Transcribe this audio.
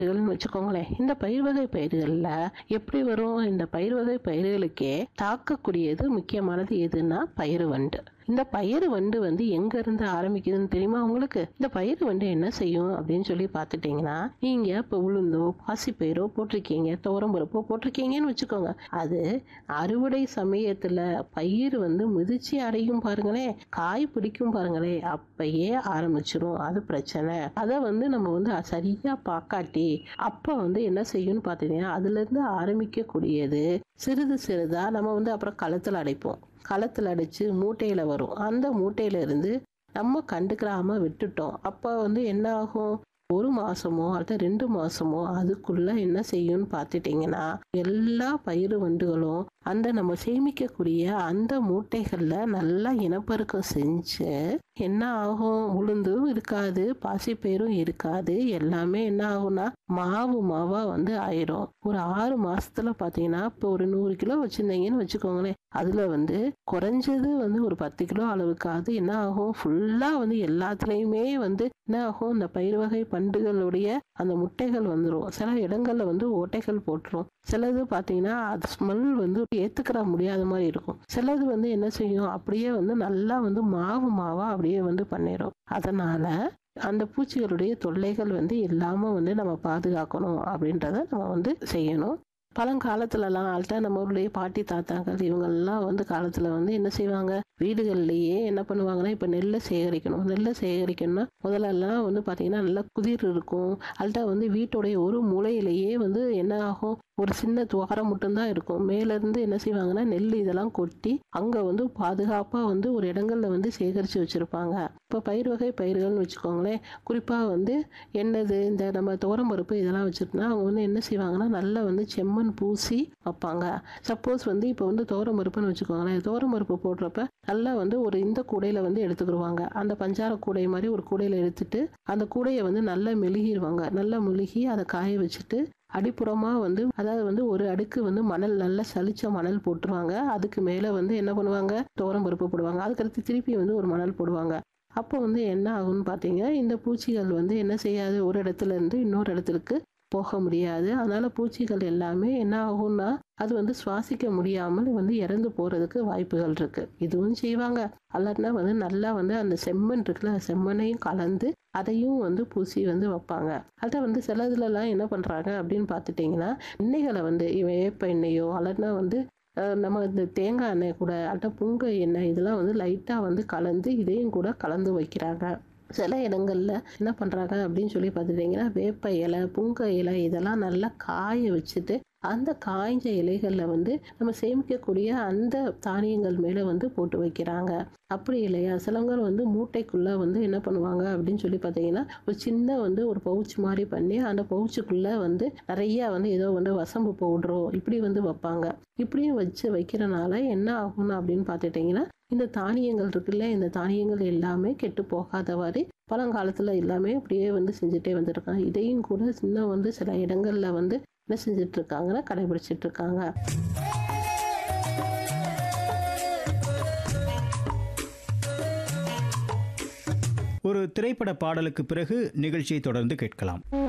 பயிர்கள்னு வச்சுக்கோங்களேன் இந்த பயிர் வகை பயிர்கள்ல எப்படி வரும் இந்த பயிர் வகை பயிர்களுக்கே தாக்கக்கூடியது முக்கியமானது எதுன்னா பயிறு வண்டு இந்த பயிறு வண்டு வந்து எங்க இருந்து ஆரம்பிக்குதுன்னு தெரியுமா உங்களுக்கு இந்த பயிறு வண்டு என்ன செய்யும் அப்படின்னு சொல்லி பார்த்துட்டீங்கன்னா நீங்க இப்போ உளுந்தோ பாசிப்பயிரோ போட்டிருக்கீங்க துவரம்பருப்போ போட்டிருக்கீங்கன்னு வச்சுக்கோங்க அது அறுவடை சமயத்துல பயிர் வந்து மிதிச்சு அடையும் பாருங்களேன் காய் பிடிக்கும் பாருங்களேன் அப்பயே ஆரம்பிச்சிரும் அது பிரச்சனை அதை வந்து நம்ம வந்து சரியா பார்க்காட்டி அப்ப வந்து என்ன செய்யும்னு பார்த்தீங்கன்னா அதுல இருந்து ஆரம்பிக்கக்கூடியது சிறிது சிறிதா நம்ம வந்து அப்புறம் களத்தில் அடைப்போம் களத்தில் அடைச்சு மூட்டையில வரும் அந்த மூட்டையில இருந்து நம்ம கண்டுக்கிறாம விட்டுட்டோம் அப்போ வந்து என்ன ஆகும் ஒரு மாசமோ அல்லது ரெண்டு மாசமோ அதுக்குள்ள என்ன செய்யும்னு பார்த்துட்டீங்கன்னா எல்லா பயிறு வண்டுகளும் அந்த நம்ம சேமிக்கக்கூடிய அந்த மூட்டைகள்ல நல்லா இனப்பெருக்கம் செஞ்சு என்ன ஆகும் உளுந்தும் இருக்காது பாசிப்பயிரும் இருக்காது எல்லாமே என்ன ஆகும்னா மாவு மாவா வந்து ஆயிரும் ஒரு ஆறு மாசத்துல பாத்தீங்கன்னா இப்போ ஒரு நூறு கிலோ வச்சிருந்தீங்கன்னு வச்சுக்கோங்களேன் அதுல வந்து குறைஞ்சது வந்து ஒரு பத்து கிலோ அளவுக்காவது என்ன ஆகும் ஃபுல்லா வந்து எல்லாத்துலயுமே வந்து என்ன ஆகும் இந்த பயிர் வகை பண்டுகளுடைய அந்த முட்டைகள் வந்துடும் சில இடங்கள்ல வந்து ஓட்டைகள் போட்டுரும் சிலது பாத்தீங்கன்னா அது ஸ்மெல் வந்து ஏத்துக்கிற முடியாத மாதிரி இருக்கும் சிலது வந்து என்ன செய்யும் அப்படியே வந்து நல்லா வந்து மாவு மாவா அப்படியே வந்து பண்ணிடும் அதனால அந்த பூச்சிகளுடைய தொல்லைகள் வந்து இல்லாம வந்து நம்ம பாதுகாக்கணும் அப்படின்றத நம்ம வந்து செய்யணும் பழங்காலத்துலலாம் ஆள்கிட்ட நம்மளுடைய பாட்டி தாத்தாக்கள் இவங்கெல்லாம் வந்து காலத்துல வந்து என்ன செய்வாங்க வீடுகள்லயே என்ன பண்ணுவாங்கன்னா இப்ப நெல்லை சேகரிக்கணும் நெல்லை சேகரிக்கணும்னா முதல்ல எல்லாம் வந்து பாத்தீங்கன்னா நல்லா குதிர் இருக்கும் அதுகிட்ட வந்து வீட்டுடைய ஒரு மூலையிலேயே வந்து என்ன ஆகும் ஒரு சின்ன துவாரம் மட்டும்தான் இருக்கும் மேல இருந்து என்ன செய்வாங்கன்னா நெல் இதெல்லாம் கொட்டி அங்க வந்து பாதுகாப்பா வந்து ஒரு இடங்கள்ல வந்து சேகரிச்சு வச்சிருப்பாங்க இப்ப பயிர் வகை பயிர்கள்னு வச்சுக்கோங்களேன் குறிப்பா வந்து என்னது இந்த நம்ம துவரம்பருப்பு இதெல்லாம் வச்சிருந்தா அவங்க வந்து என்ன செய்வாங்கன்னா நல்லா வந்து செம்மண் பூசி வைப்பாங்க சப்போஸ் வந்து இப்போ வந்து துவரம்பருப்புன்னு வச்சுக்கோங்களேன் துவரம்பருப்பு போடுறப்ப நல்லா வந்து ஒரு இந்த கூடையில வந்து எடுத்துக்கிடுவாங்க அந்த பஞ்சார கூடை மாதிரி ஒரு கூடையில எடுத்துட்டு அந்த கூடையை வந்து நல்லா மெழுகிடுவாங்க நல்லா மெழுகி அதை காய வச்சுட்டு அடிப்புறமா வந்து அதாவது வந்து ஒரு அடுக்கு வந்து மணல் நல்லா சலிச்ச மணல் போட்டுருவாங்க அதுக்கு மேல வந்து என்ன பண்ணுவாங்க துவரம் பருப்பு போடுவாங்க அதுக்கடுத்து திருப்பி வந்து ஒரு மணல் போடுவாங்க அப்போ வந்து என்ன ஆகும்னு பார்த்தீங்க இந்த பூச்சிகள் வந்து என்ன செய்யாது ஒரு இடத்துல இருந்து இன்னொரு இடத்துக்கு போக முடியாது அதனால பூச்சிகள் எல்லாமே என்ன ஆகும்னா அது வந்து சுவாசிக்க முடியாமல் வந்து இறந்து போறதுக்கு வாய்ப்புகள் இருக்கு இதுவும் செய்வாங்க அல்லனா வந்து நல்லா வந்து அந்த செம்மண் இருக்குல்ல செம்மண்ணையும் கலந்து அதையும் வந்து பூசி வந்து வைப்பாங்க அதை வந்து சிலதுலலாம் என்ன பண்றாங்க அப்படின்னு பார்த்துட்டிங்கன்னா எண்ணெய்களை வந்து வேப்ப எண்ணெயோ அல்லனா வந்து அஹ், நம்ம இந்த தேங்காய் எண்ணெய் கூட அல்ல புங்க எண்ணெய் இதெல்லாம் வந்து லைட்டாக வந்து கலந்து இதையும் கூட கலந்து வைக்கிறாங்க சில இடங்கள்ல என்ன பண்றாங்க அப்படின்னு சொல்லி பார்த்துட்டிங்கன்னா வேப்ப இலை புங்க இலை இதெல்லாம் நல்லா காய வச்சுட்டு அந்த காய்ஞ்ச இலைகள்ல வந்து நம்ம சேமிக்கக்கூடிய அந்த தானியங்கள் மேல வந்து போட்டு வைக்கிறாங்க அப்படி இல்லையா சிலவங்க வந்து மூட்டைக்குள்ள வந்து என்ன பண்ணுவாங்க அப்படின்னு சொல்லி பார்த்தீங்கன்னா ஒரு சின்ன வந்து ஒரு பவுச் மாதிரி பண்ணி அந்த பவுச்சுக்குள்ள வந்து நிறைய வந்து ஏதோ வந்து வசம்பு பவுடரோ இப்படி வந்து வைப்பாங்க இப்படியும் வச்சு வைக்கிறனால என்ன ஆகும்னு அப்படின்னு பார்த்துட்டிங்கன்னா இந்த தானியங்கள் இருக்குல்ல இந்த தானியங்கள் எல்லாமே கெட்டு போகாதவாறு பழங்காலத்துல எல்லாமே அப்படியே வந்து செஞ்சுட்டே வந்துருக்காங்க இதையும் கூட இன்னும் வந்து சில இடங்கள்ல வந்து என்ன செஞ்சுட்டு இருக்காங்கன்னா கடைபிடிச்சிட்டு இருக்காங்க ஒரு திரைப்பட பாடலுக்கு பிறகு நிகழ்ச்சியை தொடர்ந்து கேட்கலாம்